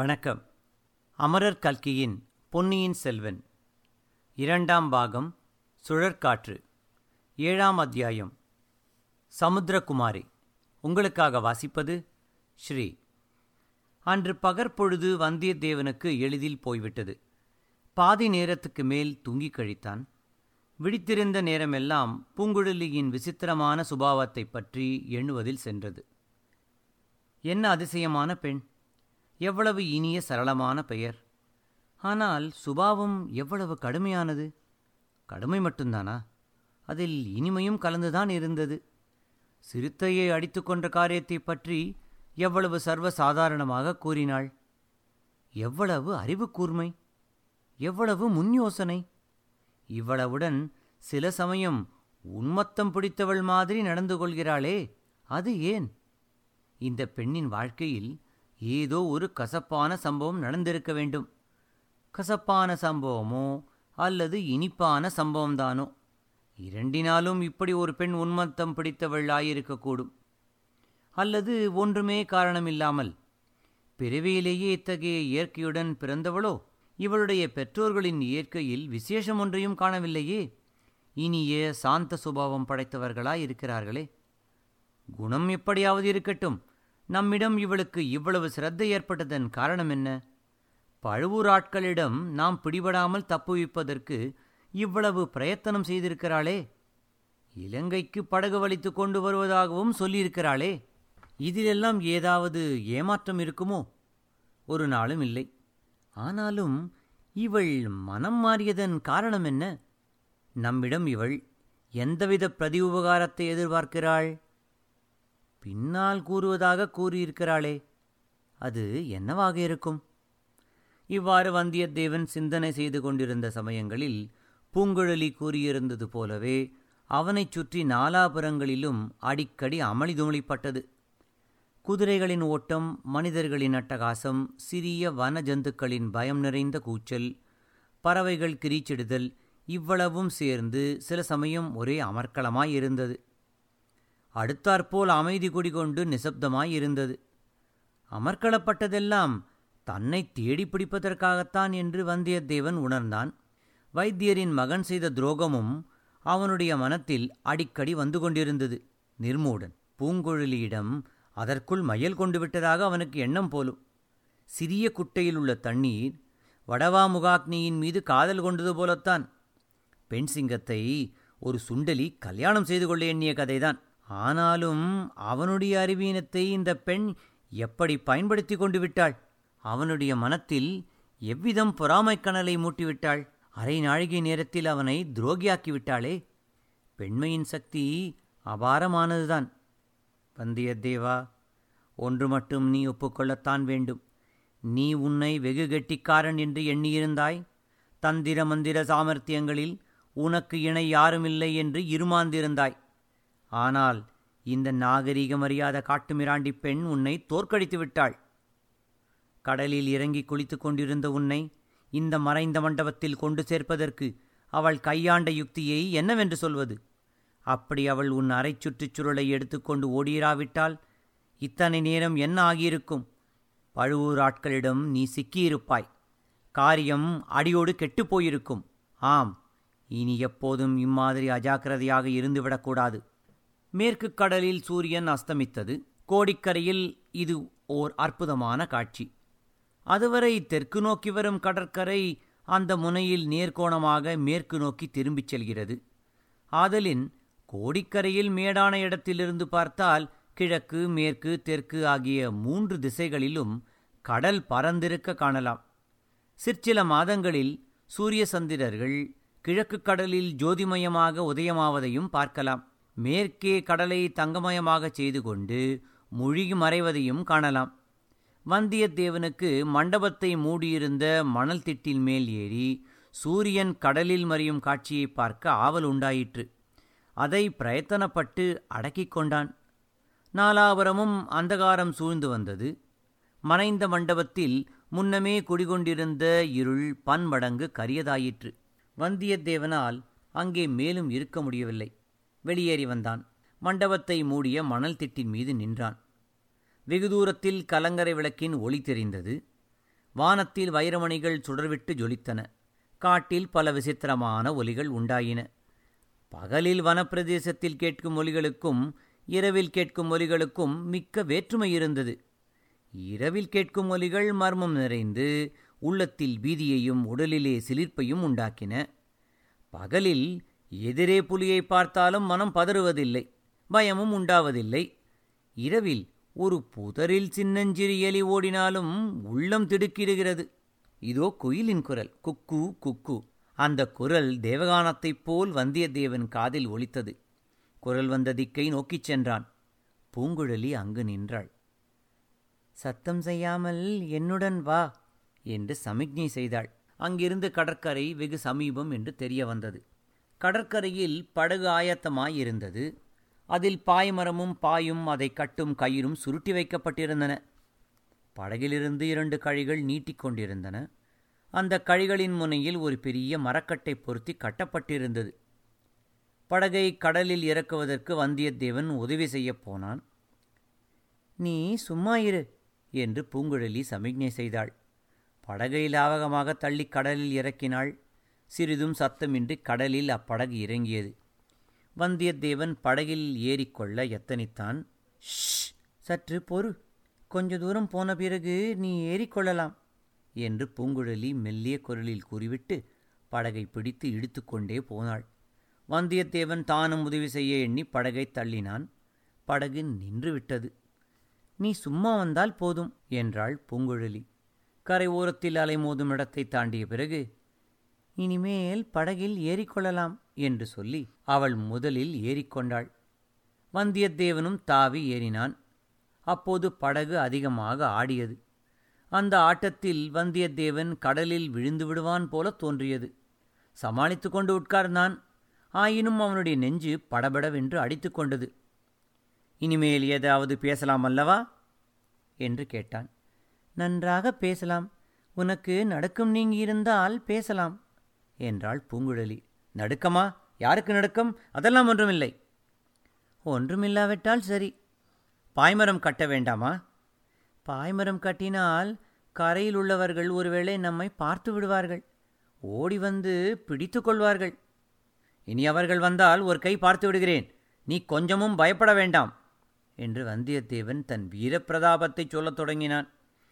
வணக்கம் அமரர் கல்கியின் பொன்னியின் செல்வன் இரண்டாம் பாகம் சுழற்காற்று ஏழாம் அத்தியாயம் சமுத்திரகுமாரி உங்களுக்காக வாசிப்பது ஸ்ரீ அன்று பகற்பொழுது வந்தியத்தேவனுக்கு எளிதில் போய்விட்டது பாதி நேரத்துக்கு மேல் தூங்கிக் கழித்தான் விழித்திருந்த நேரமெல்லாம் பூங்குழலியின் விசித்திரமான சுபாவத்தைப் பற்றி எண்ணுவதில் சென்றது என்ன அதிசயமான பெண் எவ்வளவு இனிய சரளமான பெயர் ஆனால் சுபாவம் எவ்வளவு கடுமையானது கடுமை மட்டும்தானா அதில் இனிமையும் கலந்துதான் இருந்தது சிறுத்தையை அடித்து கொன்ற காரியத்தைப் பற்றி எவ்வளவு சர்வ சாதாரணமாக கூறினாள் எவ்வளவு அறிவு கூர்மை எவ்வளவு முன் யோசனை இவ்வளவுடன் சில சமயம் உன்மத்தம் பிடித்தவள் மாதிரி நடந்து கொள்கிறாளே அது ஏன் இந்த பெண்ணின் வாழ்க்கையில் ஏதோ ஒரு கசப்பான சம்பவம் நடந்திருக்க வேண்டும் கசப்பான சம்பவமோ அல்லது இனிப்பான சம்பவம்தானோ இரண்டினாலும் இப்படி ஒரு பெண் உன்மத்தம் பிடித்தவள் ஆயிருக்கக்கூடும் அல்லது ஒன்றுமே காரணமில்லாமல் பிறவியிலேயே இத்தகைய இயற்கையுடன் பிறந்தவளோ இவளுடைய பெற்றோர்களின் இயற்கையில் விசேஷம் ஒன்றையும் காணவில்லையே இனிய சாந்த சுபாவம் படைத்தவர்களாயிருக்கிறார்களே குணம் எப்படியாவது இருக்கட்டும் நம்மிடம் இவளுக்கு இவ்வளவு சிரத்தை ஏற்பட்டதன் காரணம் என்ன பழுவூர் ஆட்களிடம் நாம் பிடிபடாமல் தப்புவிப்பதற்கு இவ்வளவு பிரயத்தனம் செய்திருக்கிறாளே இலங்கைக்கு படகு வலித்து கொண்டு வருவதாகவும் சொல்லியிருக்கிறாளே இதிலெல்லாம் ஏதாவது ஏமாற்றம் இருக்குமோ ஒரு நாளும் இல்லை ஆனாலும் இவள் மனம் மாறியதன் காரணம் என்ன நம்மிடம் இவள் எந்தவித பிரதி உபகாரத்தை எதிர்பார்க்கிறாள் பின்னால் கூறுவதாக கூறியிருக்கிறாளே அது என்னவாக இருக்கும் இவ்வாறு வந்தியத்தேவன் சிந்தனை செய்து கொண்டிருந்த சமயங்களில் பூங்குழலி கூறியிருந்தது போலவே அவனைச் சுற்றி நாலாபுரங்களிலும் அடிக்கடி அமளி துமளிப்பட்டது குதிரைகளின் ஓட்டம் மனிதர்களின் அட்டகாசம் சிறிய வன ஜந்துக்களின் பயம் நிறைந்த கூச்சல் பறவைகள் கிரீச்சிடுதல் இவ்வளவும் சேர்ந்து சில சமயம் ஒரே அமர்க்களமாயிருந்தது அடுத்தாற்போல் அமைதி குடிகொண்டு நிசப்தமாயிருந்தது அமர்க்களப்பட்டதெல்லாம் தன்னை தேடி பிடிப்பதற்காகத்தான் என்று வந்தியத்தேவன் உணர்ந்தான் வைத்தியரின் மகன் செய்த துரோகமும் அவனுடைய மனத்தில் அடிக்கடி வந்து கொண்டிருந்தது நிர்மூடன் பூங்குழலியிடம் அதற்குள் மயல் கொண்டு விட்டதாக அவனுக்கு எண்ணம் போலும் சிறிய குட்டையில் உள்ள தண்ணீர் வடவாமுகாக்னியின் மீது காதல் கொண்டது போலத்தான் பெண் சிங்கத்தை ஒரு சுண்டலி கல்யாணம் செய்து கொள்ள எண்ணிய கதைதான் ஆனாலும் அவனுடைய அறிவீனத்தை இந்த பெண் எப்படி பயன்படுத்தி கொண்டு விட்டாள் அவனுடைய மனத்தில் எவ்விதம் பொறாமைக் கனலை மூட்டிவிட்டாள் அரை நாழிகை நேரத்தில் அவனை துரோகியாக்கி விட்டாளே பெண்மையின் சக்தி அபாரமானதுதான் வந்தியத்தேவா ஒன்று மட்டும் நீ ஒப்புக்கொள்ளத்தான் வேண்டும் நீ உன்னை வெகு கெட்டிக்காரன் என்று எண்ணியிருந்தாய் தந்திர மந்திர சாமர்த்தியங்களில் உனக்கு இணை யாருமில்லை என்று இருமாந்திருந்தாய் ஆனால் இந்த நாகரீகமறியாத காட்டுமிராண்டி பெண் உன்னை தோற்கடித்து விட்டாள் கடலில் இறங்கி குளித்துக் கொண்டிருந்த உன்னை இந்த மறைந்த மண்டபத்தில் கொண்டு சேர்ப்பதற்கு அவள் கையாண்ட யுக்தியை என்னவென்று சொல்வது அப்படி அவள் உன் அரை சுற்றுச்சுருளை எடுத்துக்கொண்டு ஓடியிராவிட்டால் இத்தனை நேரம் என்ன ஆகியிருக்கும் பழுவூர் ஆட்களிடம் நீ சிக்கியிருப்பாய் காரியம் அடியோடு கெட்டுப் போயிருக்கும் ஆம் இனி எப்போதும் இம்மாதிரி அஜாக்கிரதையாக இருந்துவிடக்கூடாது மேற்கு கடலில் சூரியன் அஸ்தமித்தது கோடிக்கரையில் இது ஓர் அற்புதமான காட்சி அதுவரை தெற்கு நோக்கி வரும் கடற்கரை அந்த முனையில் நேர்கோணமாக மேற்கு நோக்கி திரும்பிச் செல்கிறது ஆதலின் கோடிக்கரையில் மேடான இடத்திலிருந்து பார்த்தால் கிழக்கு மேற்கு தெற்கு ஆகிய மூன்று திசைகளிலும் கடல் பரந்திருக்க காணலாம் சிற்சில மாதங்களில் சூரிய சந்திரர்கள் கிழக்கு கடலில் ஜோதிமயமாக உதயமாவதையும் பார்க்கலாம் மேற்கே கடலை தங்கமயமாகச் செய்து கொண்டு முழுகி மறைவதையும் காணலாம் வந்தியத்தேவனுக்கு மண்டபத்தை மூடியிருந்த மணல் திட்டில் மேல் ஏறி சூரியன் கடலில் மறியும் காட்சியை பார்க்க ஆவல் உண்டாயிற்று அதை பிரயத்தனப்பட்டு அடக்கிக் கொண்டான் நாலாபுரமும் அந்தகாரம் சூழ்ந்து வந்தது மறைந்த மண்டபத்தில் முன்னமே குடிகொண்டிருந்த இருள் பன்மடங்கு கரியதாயிற்று வந்தியத்தேவனால் அங்கே மேலும் இருக்க முடியவில்லை வெளியேறி வந்தான் மண்டபத்தை மூடிய மணல் திட்டின் மீது நின்றான் வெகு தூரத்தில் கலங்கரை விளக்கின் ஒளி தெரிந்தது வானத்தில் வைரமணிகள் சுடர்விட்டு ஜொலித்தன காட்டில் பல விசித்திரமான ஒலிகள் உண்டாயின பகலில் வனப்பிரதேசத்தில் கேட்கும் ஒலிகளுக்கும் இரவில் கேட்கும் ஒலிகளுக்கும் மிக்க வேற்றுமை இருந்தது இரவில் கேட்கும் ஒலிகள் மர்மம் நிறைந்து உள்ளத்தில் பீதியையும் உடலிலே சிலிர்ப்பையும் உண்டாக்கின பகலில் எதிரே புலியை பார்த்தாலும் மனம் பதறுவதில்லை பயமும் உண்டாவதில்லை இரவில் ஒரு புதரில் சின்னஞ்சிறு எலி ஓடினாலும் உள்ளம் திடுக்கிடுகிறது இதோ குயிலின் குரல் குக்கு குக்கு அந்த குரல் தேவகானத்தைப் போல் வந்தியத்தேவன் காதில் ஒலித்தது குரல் வந்த திக்கை நோக்கிச் சென்றான் பூங்குழலி அங்கு நின்றாள் சத்தம் செய்யாமல் என்னுடன் வா என்று சமிக்ஞை செய்தாள் அங்கிருந்து கடற்கரை வெகு சமீபம் என்று தெரிய வந்தது கடற்கரையில் படகு ஆயத்தமாயிருந்தது அதில் பாய்மரமும் பாயும் அதை கட்டும் கயிறும் சுருட்டி வைக்கப்பட்டிருந்தன படகிலிருந்து இரண்டு கழிகள் நீட்டிக்கொண்டிருந்தன அந்த கழிகளின் முனையில் ஒரு பெரிய மரக்கட்டை பொருத்தி கட்டப்பட்டிருந்தது படகை கடலில் இறக்குவதற்கு வந்தியத்தேவன் உதவி செய்யப் போனான் நீ சும்மா இரு என்று பூங்குழலி சமிக்ஞை செய்தாள் படகை லாவகமாக தள்ளி கடலில் இறக்கினாள் சிறிதும் சத்தமின்றி கடலில் அப்படகு இறங்கியது வந்தியத்தேவன் படகில் ஏறிக்கொள்ள எத்தனித்தான் ஷ் சற்று பொறு கொஞ்ச தூரம் போன பிறகு நீ ஏறிக்கொள்ளலாம் என்று பூங்குழலி மெல்லிய குரலில் கூறிவிட்டு படகை பிடித்து இழுத்துக்கொண்டே போனாள் வந்தியத்தேவன் தானும் உதவி செய்ய எண்ணி படகை தள்ளினான் படகு நின்றுவிட்டது நீ சும்மா வந்தால் போதும் என்றாள் பூங்குழலி கரை ஓரத்தில் அலைமோதும் இடத்தை தாண்டிய பிறகு இனிமேல் படகில் ஏறிக்கொள்ளலாம் என்று சொல்லி அவள் முதலில் ஏறிக்கொண்டாள் வந்தியத்தேவனும் தாவி ஏறினான் அப்போது படகு அதிகமாக ஆடியது அந்த ஆட்டத்தில் வந்தியத்தேவன் கடலில் விழுந்து விடுவான் போல தோன்றியது சமாளித்து கொண்டு உட்கார்ந்தான் ஆயினும் அவனுடைய நெஞ்சு படபடவென்று அடித்துக் கொண்டது இனிமேல் ஏதாவது பேசலாம் அல்லவா என்று கேட்டான் நன்றாக பேசலாம் உனக்கு நடுக்கம் நீங்கியிருந்தால் பேசலாம் என்றாள் பூங்குழலி நடுக்கமா யாருக்கு நடுக்கம் அதெல்லாம் ஒன்றுமில்லை ஒன்றுமில்லாவிட்டால் சரி பாய்மரம் கட்ட வேண்டாமா பாய்மரம் கட்டினால் கரையில் உள்ளவர்கள் ஒருவேளை நம்மை பார்த்து விடுவார்கள் ஓடி வந்து பிடித்து கொள்வார்கள் இனி அவர்கள் வந்தால் ஒரு கை பார்த்து விடுகிறேன் நீ கொஞ்சமும் பயப்பட வேண்டாம் என்று வந்தியத்தேவன் தன் வீரப்பிரதாபத்தைச் சொல்லத் தொடங்கினான்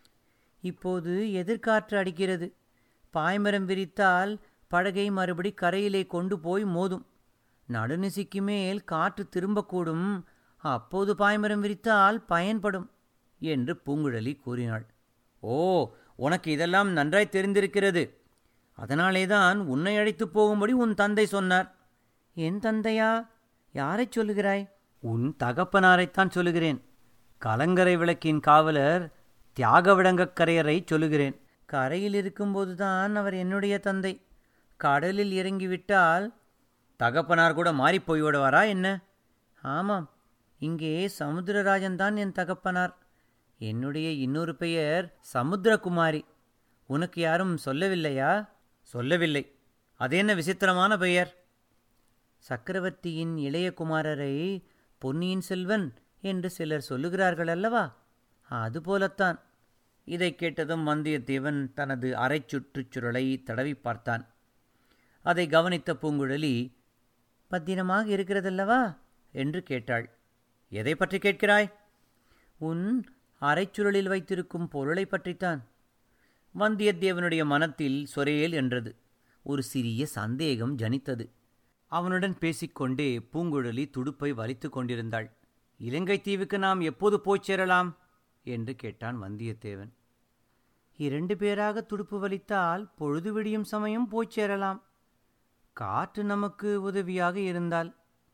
இப்போது எதிர்காற்று அடிக்கிறது பாய்மரம் விரித்தால் படகை மறுபடி கரையிலே கொண்டு போய் மோதும் நடுநிசிக்கு மேல் காற்று திரும்பக்கூடும் அப்போது பாய்மரம் விரித்தால் பயன்படும் என்று பூங்குழலி கூறினாள் ஓ உனக்கு இதெல்லாம் நன்றாய் தெரிந்திருக்கிறது அதனாலேதான் உன்னை அழைத்துப் போகும்படி உன் தந்தை சொன்னார் என் தந்தையா யாரைச் சொல்லுகிறாய் உன் தகப்பனாரைத்தான் சொல்லுகிறேன் கலங்கரை விளக்கின் காவலர் தியாகவிடங்கக்கரையரை சொல்லுகிறேன் கரையில் இருக்கும்போதுதான் அவர் என்னுடைய தந்தை கடலில் இறங்கிவிட்டால் தகப்பனார் கூட மாறிப் போய்விடுவாரா என்ன ஆமாம் இங்கே சமுத்திரராஜன் தான் என் தகப்பனார் என்னுடைய இன்னொரு பெயர் சமுத்திரகுமாரி உனக்கு யாரும் சொல்லவில்லையா சொல்லவில்லை அது என்ன விசித்திரமான பெயர் சக்கரவர்த்தியின் இளைய குமாரரை பொன்னியின் செல்வன் என்று சிலர் சொல்லுகிறார்கள் அல்லவா அதுபோலத்தான் இதைக் கேட்டதும் வந்தியத்தேவன் தனது அரை சுற்றுச்சுருளை தடவி பார்த்தான் அதை கவனித்த பூங்குழலி பத்திரமாக இருக்கிறதல்லவா என்று கேட்டாள் எதை பற்றி கேட்கிறாய் உன் அரைச்சுருளில் வைத்திருக்கும் பொருளை பற்றித்தான் வந்தியத்தேவனுடைய மனத்தில் சொரேல் என்றது ஒரு சிறிய சந்தேகம் ஜனித்தது அவனுடன் பேசிக்கொண்டே பூங்குழலி துடுப்பை வலித்து கொண்டிருந்தாள் இலங்கை தீவுக்கு நாம் எப்போது போய்ச் சேரலாம் என்று கேட்டான் வந்தியத்தேவன் இரண்டு பேராக துடுப்பு வலித்தால் பொழுது விடியும் சமயம் போய்ச் சேரலாம் காற்று நமக்கு உதவியாக இருந்தால்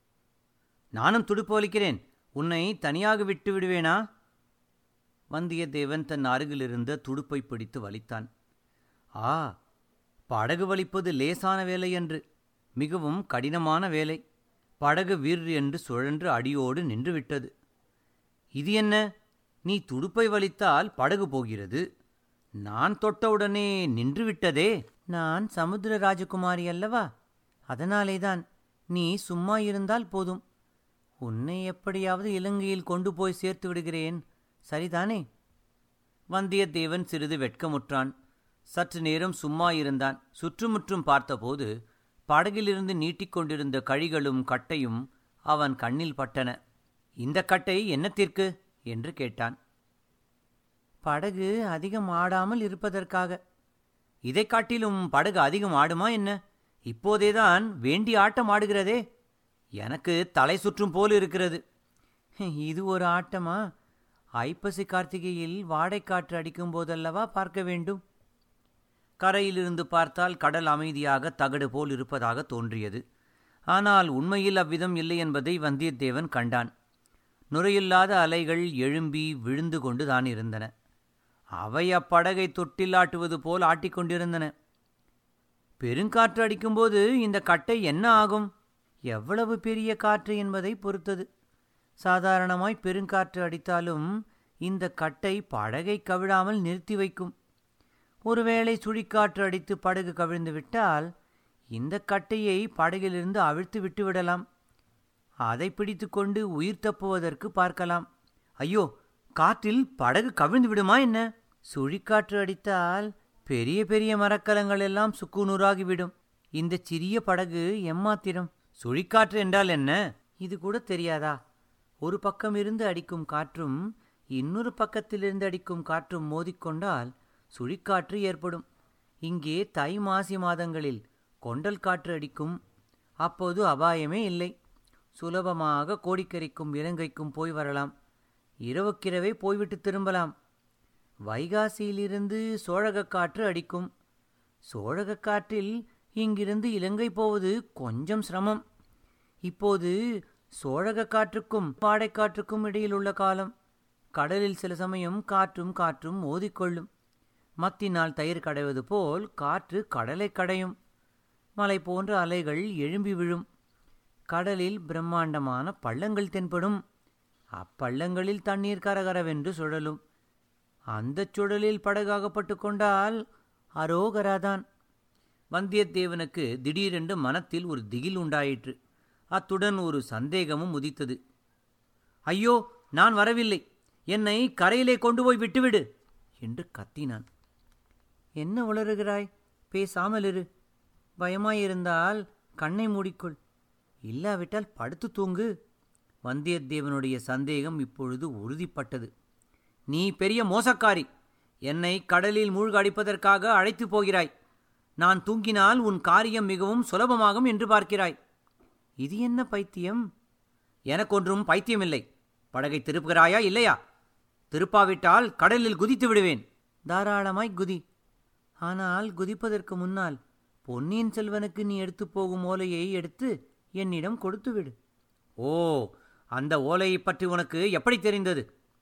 நானும் துடுப்பு வலிக்கிறேன் உன்னை தனியாக விட்டு விடுவேனா வந்தியத்தேவன் தன் அருகிலிருந்த துடுப்பை பிடித்து வலித்தான் ஆ படகு வலிப்பது லேசான வேலை என்று மிகவும் கடினமான வேலை படகு வீர் என்று சுழன்று அடியோடு நின்றுவிட்டது இது என்ன நீ துடுப்பை வலித்தால் படகு போகிறது நான் தொட்டவுடனே நின்றுவிட்டதே நான் சமுத்திர ராஜகுமாரி அல்லவா அதனாலேதான் நீ சும்மா இருந்தால் போதும் உன்னை எப்படியாவது இலங்கையில் கொண்டு போய் சேர்த்து விடுகிறேன் சரிதானே வந்தியத்தேவன் சிறிது வெட்கமுற்றான் சற்று நேரம் சும்மா இருந்தான் சுற்றுமுற்றும் பார்த்தபோது படகிலிருந்து நீட்டிக்கொண்டிருந்த கழிகளும் கட்டையும் அவன் கண்ணில் பட்டன இந்த கட்டை என்னத்திற்கு என்று கேட்டான் படகு அதிகம் ஆடாமல் இருப்பதற்காக இதைக் காட்டிலும் படகு அதிகம் ஆடுமா என்ன இப்போதேதான் வேண்டி ஆட்டம் ஆடுகிறதே எனக்கு தலை சுற்றும் போல் இருக்கிறது இது ஒரு ஆட்டமா ஐப்பசி கார்த்திகையில் வாடைக்காற்று அடிக்கும் போதல்லவா பார்க்க வேண்டும் கரையிலிருந்து பார்த்தால் கடல் அமைதியாக தகடு போல் இருப்பதாக தோன்றியது ஆனால் உண்மையில் அவ்விதம் இல்லை என்பதை வந்தியத்தேவன் கண்டான் நுரையில்லாத அலைகள் எழும்பி விழுந்து கொண்டுதான் இருந்தன அவை அப்படகை தொட்டில் ஆட்டுவது போல் ஆட்டிக்கொண்டிருந்தன பெருங்காற்று அடிக்கும்போது இந்த கட்டை என்ன ஆகும் எவ்வளவு பெரிய காற்று என்பதை பொறுத்தது சாதாரணமாய் பெருங்காற்று அடித்தாலும் இந்த கட்டை படகை கவிழாமல் நிறுத்தி வைக்கும் ஒருவேளை சுழிக்காற்று அடித்து படகு கவிழ்ந்து விட்டால் இந்த கட்டையை படகிலிருந்து அவிழ்த்து விட்டு விடலாம் அதை பிடித்துக்கொண்டு உயிர் தப்புவதற்கு பார்க்கலாம் ஐயோ காற்றில் படகு கவிழ்ந்து விடுமா என்ன சுழிக்காற்று அடித்தால் பெரிய பெரிய மரக்கலங்கள் எல்லாம் சுக்குநூறாகிவிடும் இந்த சிறிய படகு எம்மாத்திரம் சுழிக்காற்று என்றால் என்ன இது கூட தெரியாதா ஒரு பக்கம் இருந்து அடிக்கும் காற்றும் இன்னொரு பக்கத்திலிருந்து அடிக்கும் காற்றும் மோதிக்கொண்டால் சுழிக்காற்று ஏற்படும் இங்கே தை மாசி மாதங்களில் கொண்டல் காற்று அடிக்கும் அப்போது அபாயமே இல்லை சுலபமாக கோடிக்கரைக்கும் இலங்கைக்கும் போய் வரலாம் இரவுக்கிரவே போய்விட்டு திரும்பலாம் வைகாசியிலிருந்து சோழகக் காற்று அடிக்கும் சோழகக் காற்றில் இங்கிருந்து இலங்கை போவது கொஞ்சம் சிரமம் இப்போது சோழகக் காற்றுக்கும் பாடைக்காற்றுக்கும் இடையில் உள்ள காலம் கடலில் சில சமயம் காற்றும் காற்றும் மோதிக்கொள்ளும் மத்தினால் தயிர் கடைவது போல் காற்று கடலை கடையும் மலை போன்ற அலைகள் எழும்பி விழும் கடலில் பிரம்மாண்டமான பள்ளங்கள் தென்படும் அப்பள்ளங்களில் தண்ணீர் கரகரவென்று சுழலும் அந்தச் சுழலில் படகாகப்பட்டு கொண்டால் அரோகராதான் வந்தியத்தேவனுக்கு திடீரென்று மனத்தில் ஒரு திகில் உண்டாயிற்று அத்துடன் ஒரு சந்தேகமும் உதித்தது ஐயோ நான் வரவில்லை என்னை கரையிலே கொண்டு போய் விட்டுவிடு என்று கத்தினான் என்ன உளறுகிறாய் பேசாமல் இரு பயமாயிருந்தால் கண்ணை மூடிக்கொள் இல்லாவிட்டால் படுத்து தூங்கு வந்தியத்தேவனுடைய சந்தேகம் இப்பொழுது உறுதிப்பட்டது நீ பெரிய மோசக்காரி என்னை கடலில் மூழ்க அடிப்பதற்காக அழைத்துப் போகிறாய் நான் தூங்கினால் உன் காரியம் மிகவும் சுலபமாகும் என்று பார்க்கிறாய் இது என்ன பைத்தியம் எனக்கொன்றும் பைத்தியமில்லை படகை திருப்புகிறாயா இல்லையா திருப்பாவிட்டால் கடலில் குதித்து விடுவேன் தாராளமாய் குதி ஆனால் குதிப்பதற்கு முன்னால் பொன்னியின் செல்வனுக்கு நீ எடுத்துப் போகும் ஓலையை எடுத்து என்னிடம் கொடுத்து விடு ஓ அந்த ஓலையைப் பற்றி உனக்கு எப்படி தெரிந்தது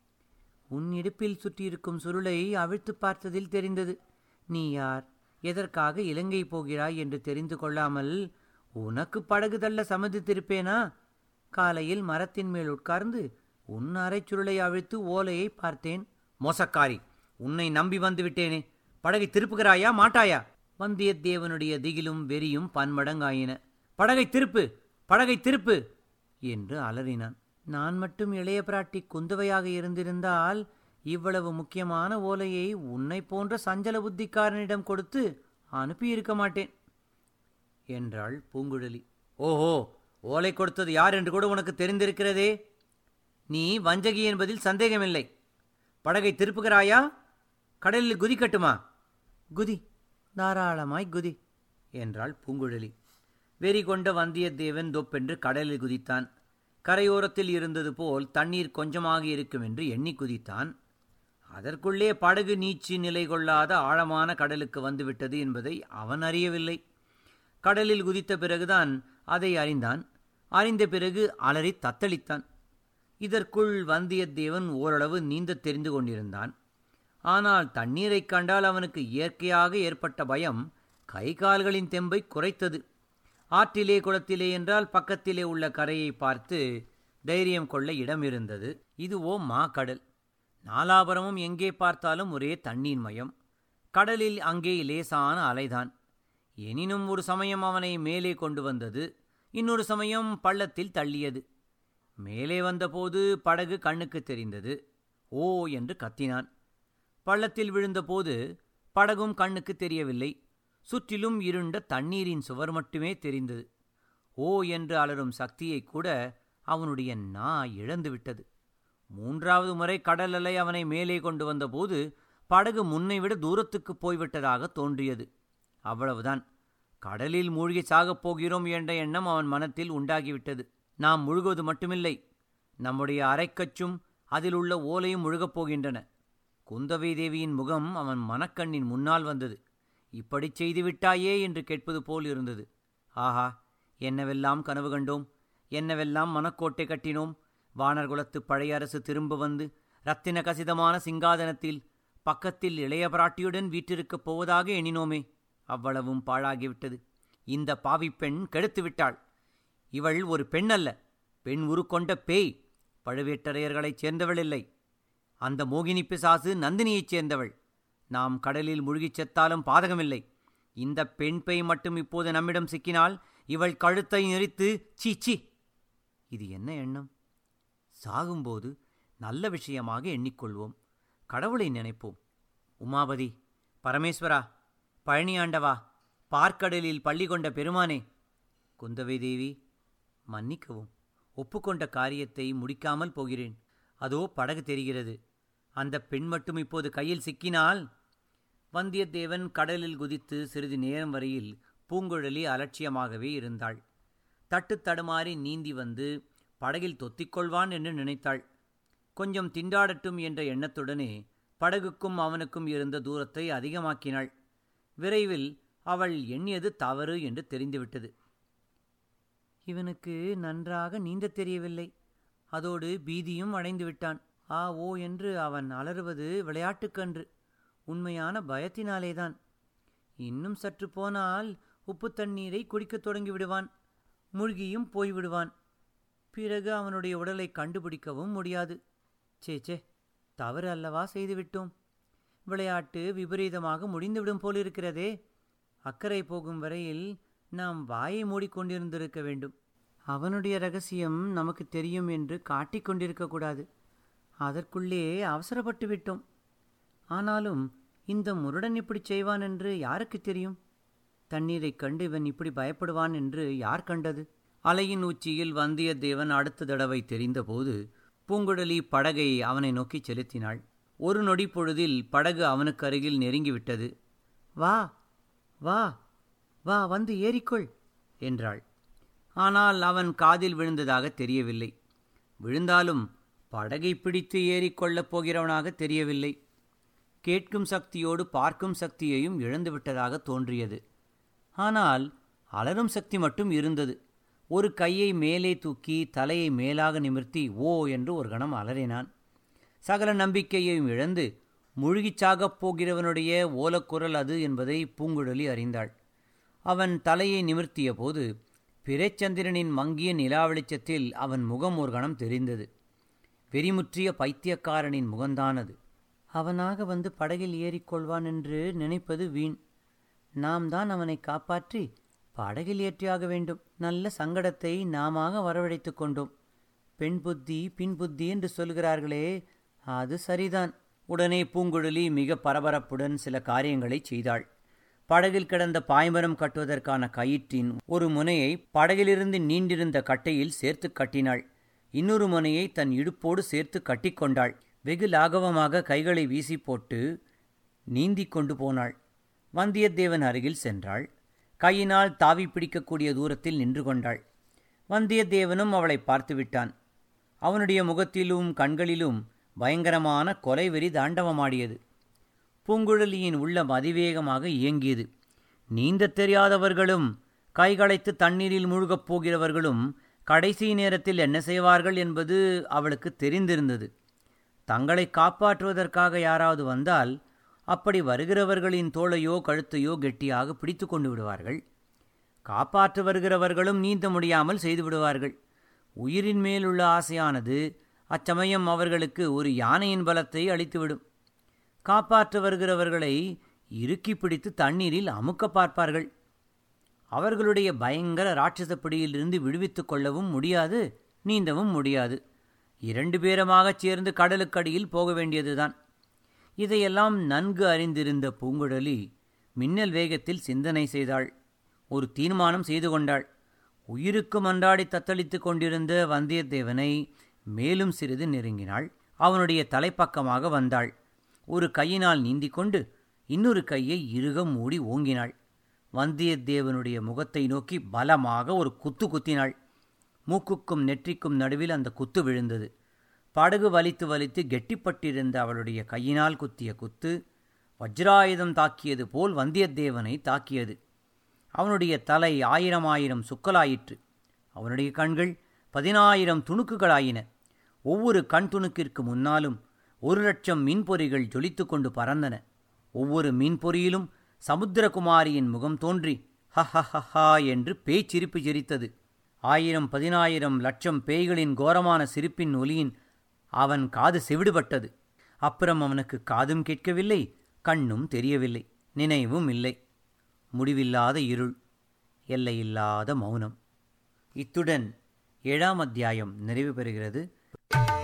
உன் இடுப்பில் சுற்றியிருக்கும் சுருளை அவிழ்த்து பார்த்ததில் தெரிந்தது நீ யார் எதற்காக இலங்கை போகிறாய் என்று தெரிந்து கொள்ளாமல் உனக்கு படகு தள்ள சம்மதித்திருப்பேனா காலையில் மரத்தின் மேல் உட்கார்ந்து உன் அரைச்சுருளை அவிழ்த்து ஓலையை பார்த்தேன் மோசக்காரி உன்னை நம்பி வந்து விட்டேனே படகை திருப்புகிறாயா மாட்டாயா வந்தியத்தேவனுடைய திகிலும் வெறியும் பன்மடங்காயின படகை திருப்பு படகை திருப்பு என்று அலறினான் நான் மட்டும் இளைய பிராட்டி குந்தவையாக இருந்திருந்தால் இவ்வளவு முக்கியமான ஓலையை உன்னை போன்ற சஞ்சல புத்திக்காரனிடம் கொடுத்து அனுப்பியிருக்க மாட்டேன் என்றாள் பூங்குழலி ஓஹோ ஓலை கொடுத்தது யார் என்று கூட உனக்கு தெரிந்திருக்கிறதே நீ வஞ்சகி என்பதில் சந்தேகமில்லை படகை திருப்புகிறாயா கடலில் குதிக்கட்டுமா குதி தாராளமாய் குதி என்றாள் பூங்குழலி வெறி கொண்ட வந்தியத்தேவன் தொப்பென்று கடலில் குதித்தான் கரையோரத்தில் இருந்தது போல் தண்ணீர் கொஞ்சமாக இருக்கும் என்று எண்ணி குதித்தான் அதற்குள்ளே படகு நீச்சி நிலை கொள்ளாத ஆழமான கடலுக்கு வந்துவிட்டது என்பதை அவன் அறியவில்லை கடலில் குதித்த பிறகுதான் அதை அறிந்தான் அறிந்த பிறகு அலறி தத்தளித்தான் இதற்குள் வந்தியத்தேவன் ஓரளவு நீந்தத் தெரிந்து கொண்டிருந்தான் ஆனால் தண்ணீரைக் கண்டால் அவனுக்கு இயற்கையாக ஏற்பட்ட பயம் கை கால்களின் தெம்பை குறைத்தது ஆற்றிலே குளத்திலே என்றால் பக்கத்திலே உள்ள கரையை பார்த்து தைரியம் கொள்ள இடம் இருந்தது இதுவோ மா கடல் நாலாபுரமும் எங்கே பார்த்தாலும் ஒரே தண்ணீர் மயம் கடலில் அங்கே லேசான அலைதான் எனினும் ஒரு சமயம் அவனை மேலே கொண்டு வந்தது இன்னொரு சமயம் பள்ளத்தில் தள்ளியது மேலே வந்தபோது படகு கண்ணுக்கு தெரிந்தது ஓ என்று கத்தினான் பள்ளத்தில் விழுந்தபோது படகும் கண்ணுக்கு தெரியவில்லை சுற்றிலும் இருண்ட தண்ணீரின் சுவர் மட்டுமே தெரிந்தது ஓ என்று அலரும் சக்தியை கூட அவனுடைய நா இழந்துவிட்டது மூன்றாவது முறை கடல் அலை அவனை மேலே கொண்டு வந்தபோது படகு முன்னை விட தூரத்துக்கு போய்விட்டதாக தோன்றியது அவ்வளவுதான் கடலில் மூழ்கி சாகப் போகிறோம் என்ற எண்ணம் அவன் மனத்தில் உண்டாகிவிட்டது நாம் முழுகுவது மட்டுமில்லை நம்முடைய அரைக்கச்சும் அதில் உள்ள ஓலையும் முழுகப் போகின்றன குந்தவை தேவியின் முகம் அவன் மனக்கண்ணின் முன்னால் வந்தது இப்படி செய்துவிட்டாயே என்று கேட்பது போல் இருந்தது ஆஹா என்னவெல்லாம் கனவு கண்டோம் என்னவெல்லாம் மனக்கோட்டை கட்டினோம் வானர்குலத்து பழைய அரசு திரும்ப வந்து ரத்தின கசிதமான சிங்காதனத்தில் பக்கத்தில் இளைய பிராட்டியுடன் வீற்றிருக்கப் போவதாக எண்ணினோமே அவ்வளவும் பாழாகிவிட்டது இந்த பாவிப் பெண் கெடுத்து விட்டாள் இவள் ஒரு பெண் அல்ல பெண் உருக்கொண்ட பேய் பழுவேட்டரையர்களைச் சேர்ந்தவள் இல்லை அந்த மோகினி பிசாசு நந்தினியைச் சேர்ந்தவள் நாம் கடலில் முழுகிச் செத்தாலும் பாதகமில்லை இந்த பெண் பேய் மட்டும் இப்போது நம்மிடம் சிக்கினால் இவள் கழுத்தை நெறித்து சீ சீ இது என்ன எண்ணம் சாகும்போது நல்ல விஷயமாக எண்ணிக்கொள்வோம் கடவுளை நினைப்போம் உமாபதி பரமேஸ்வரா பழனியாண்டவா பார்க்கடலில் பள்ளி கொண்ட பெருமானே குந்தவை தேவி மன்னிக்கவும் ஒப்புக்கொண்ட காரியத்தை முடிக்காமல் போகிறேன் அதோ படகு தெரிகிறது அந்த பெண் மட்டும் இப்போது கையில் சிக்கினால் வந்தியத்தேவன் கடலில் குதித்து சிறிது நேரம் வரையில் பூங்குழலி அலட்சியமாகவே இருந்தாள் தட்டு தடுமாறி நீந்தி வந்து படகில் தொத்திக்கொள்வான் என்று நினைத்தாள் கொஞ்சம் திண்டாடட்டும் என்ற எண்ணத்துடனே படகுக்கும் அவனுக்கும் இருந்த தூரத்தை அதிகமாக்கினாள் விரைவில் அவள் எண்ணியது தவறு என்று தெரிந்துவிட்டது இவனுக்கு நன்றாக நீந்தத் தெரியவில்லை அதோடு பீதியும் அடைந்து விட்டான் ஆ ஓ என்று அவன் அலறுவது விளையாட்டுக்கன்று உண்மையான பயத்தினாலேதான் இன்னும் சற்று போனால் உப்பு தண்ணீரை குடிக்கத் தொடங்கி விடுவான் மூழ்கியும் போய்விடுவான் பிறகு அவனுடைய உடலை கண்டுபிடிக்கவும் முடியாது சே சே தவறு அல்லவா செய்துவிட்டோம் விளையாட்டு விபரீதமாக முடிந்துவிடும் போலிருக்கிறதே அக்கறை போகும் வரையில் நாம் வாயை மூடிக்கொண்டிருந்திருக்க வேண்டும் அவனுடைய ரகசியம் நமக்கு தெரியும் என்று காட்டிக் கொண்டிருக்கக்கூடாது அதற்குள்ளே அவசரப்பட்டு விட்டோம் ஆனாலும் இந்த முருடன் இப்படி செய்வான் என்று யாருக்கு தெரியும் தண்ணீரைக் கண்டு இவன் இப்படி பயப்படுவான் என்று யார் கண்டது அலையின் உச்சியில் வந்தியத்தேவன் அடுத்த தடவை தெரிந்தபோது பூங்குழலி படகை அவனை நோக்கிச் செலுத்தினாள் ஒரு நொடி பொழுதில் படகு அவனுக்கு அருகில் நெருங்கிவிட்டது வா வா வா வந்து ஏறிக்கொள் என்றாள் ஆனால் அவன் காதில் விழுந்ததாக தெரியவில்லை விழுந்தாலும் படகை பிடித்து ஏறிக்கொள்ளப் போகிறவனாக தெரியவில்லை கேட்கும் சக்தியோடு பார்க்கும் சக்தியையும் இழந்துவிட்டதாக தோன்றியது ஆனால் அலரும் சக்தி மட்டும் இருந்தது ஒரு கையை மேலே தூக்கி தலையை மேலாக நிமிர்த்தி ஓ என்று ஒரு கணம் அலறினான் சகல நம்பிக்கையையும் இழந்து முழுகிச் சாகப் போகிறவனுடைய ஓலக்குரல் அது என்பதை பூங்குழலி அறிந்தாள் அவன் தலையை நிமிர்த்திய போது பிறைச்சந்திரனின் மங்கிய நிலா வெளிச்சத்தில் அவன் முகம் ஒரு கணம் தெரிந்தது வெறிமுற்றிய பைத்தியக்காரனின் முகந்தானது அவனாக வந்து படகில் ஏறிக்கொள்வான் என்று நினைப்பது வீண் நாம் தான் அவனை காப்பாற்றி படகில் ஏற்றியாக வேண்டும் நல்ல சங்கடத்தை நாமாக வரவழைத்துக் கொண்டோம் பெண் புத்தி பின் புத்தி என்று சொல்கிறார்களே அது சரிதான் உடனே பூங்குழலி மிக பரபரப்புடன் சில காரியங்களை செய்தாள் படகில் கிடந்த பாய்மரம் கட்டுவதற்கான கயிற்றின் ஒரு முனையை படகிலிருந்து நீண்டிருந்த கட்டையில் சேர்த்து கட்டினாள் இன்னொரு முனையை தன் இடுப்போடு சேர்த்து கட்டிக்கொண்டாள் வெகு லாகவமாக கைகளை வீசி போட்டு நீந்திக் கொண்டு போனாள் வந்தியத்தேவன் அருகில் சென்றாள் கையினால் தாவி பிடிக்கக்கூடிய தூரத்தில் நின்று கொண்டாள் வந்தியத்தேவனும் அவளை பார்த்துவிட்டான் அவனுடைய முகத்திலும் கண்களிலும் பயங்கரமான கொலைவெறி தாண்டவமாடியது பூங்குழலியின் உள்ளம் அதிவேகமாக இயங்கியது நீந்தத் தெரியாதவர்களும் கைகளைத்து தண்ணீரில் மூழ்கப் போகிறவர்களும் கடைசி நேரத்தில் என்ன செய்வார்கள் என்பது அவளுக்கு தெரிந்திருந்தது தங்களை காப்பாற்றுவதற்காக யாராவது வந்தால் அப்படி வருகிறவர்களின் தோளையோ கழுத்தையோ கெட்டியாக பிடித்து கொண்டு விடுவார்கள் காப்பாற்ற வருகிறவர்களும் நீந்த முடியாமல் செய்து விடுவார்கள் உயிரின் மேலுள்ள ஆசையானது அச்சமயம் அவர்களுக்கு ஒரு யானையின் பலத்தை அளித்துவிடும் காப்பாற்ற வருகிறவர்களை இறுக்கி பிடித்து தண்ணீரில் அமுக்க பார்ப்பார்கள் அவர்களுடைய பயங்கர ராட்சச பிடியிலிருந்து விடுவித்துக் கொள்ளவும் முடியாது நீந்தவும் முடியாது இரண்டு பேரமாகச் சேர்ந்து கடலுக்கடியில் போக வேண்டியதுதான் இதையெல்லாம் நன்கு அறிந்திருந்த பூங்குழலி மின்னல் வேகத்தில் சிந்தனை செய்தாள் ஒரு தீர்மானம் செய்து கொண்டாள் உயிருக்கு மன்றாடி தத்தளித்துக் கொண்டிருந்த வந்தியத்தேவனை மேலும் சிறிது நெருங்கினாள் அவனுடைய தலைப்பக்கமாக வந்தாள் ஒரு கையினால் நீந்திக் கொண்டு இன்னொரு கையை இறுக மூடி ஓங்கினாள் வந்தியத்தேவனுடைய முகத்தை நோக்கி பலமாக ஒரு குத்து குத்தினாள் மூக்குக்கும் நெற்றிக்கும் நடுவில் அந்த குத்து விழுந்தது படகு வலித்து வலித்து கெட்டிப்பட்டிருந்த அவளுடைய கையினால் குத்திய குத்து வஜ்ராயுதம் தாக்கியது போல் வந்தியத்தேவனை தாக்கியது அவனுடைய தலை ஆயிரம் ஆயிரம் சுக்கலாயிற்று அவனுடைய கண்கள் பதினாயிரம் துணுக்குகளாயின ஒவ்வொரு கண் துணுக்கிற்கு முன்னாலும் ஒரு லட்சம் மீன்பொறிகள் ஜொலித்து கொண்டு பறந்தன ஒவ்வொரு மீன்பொறியிலும் சமுத்திரகுமாரியின் முகம் தோன்றி ஹஹஹஹா என்று பேய்ச்சிரிப்பு சிரித்தது ஆயிரம் பதினாயிரம் லட்சம் பேய்களின் கோரமான சிரிப்பின் ஒலியின் அவன் காது செவிடுபட்டது அப்புறம் அவனுக்கு காதும் கேட்கவில்லை கண்ணும் தெரியவில்லை நினைவும் இல்லை முடிவில்லாத இருள் எல்லையில்லாத மௌனம் இத்துடன் ஏழாம் அத்தியாயம் நிறைவு பெறுகிறது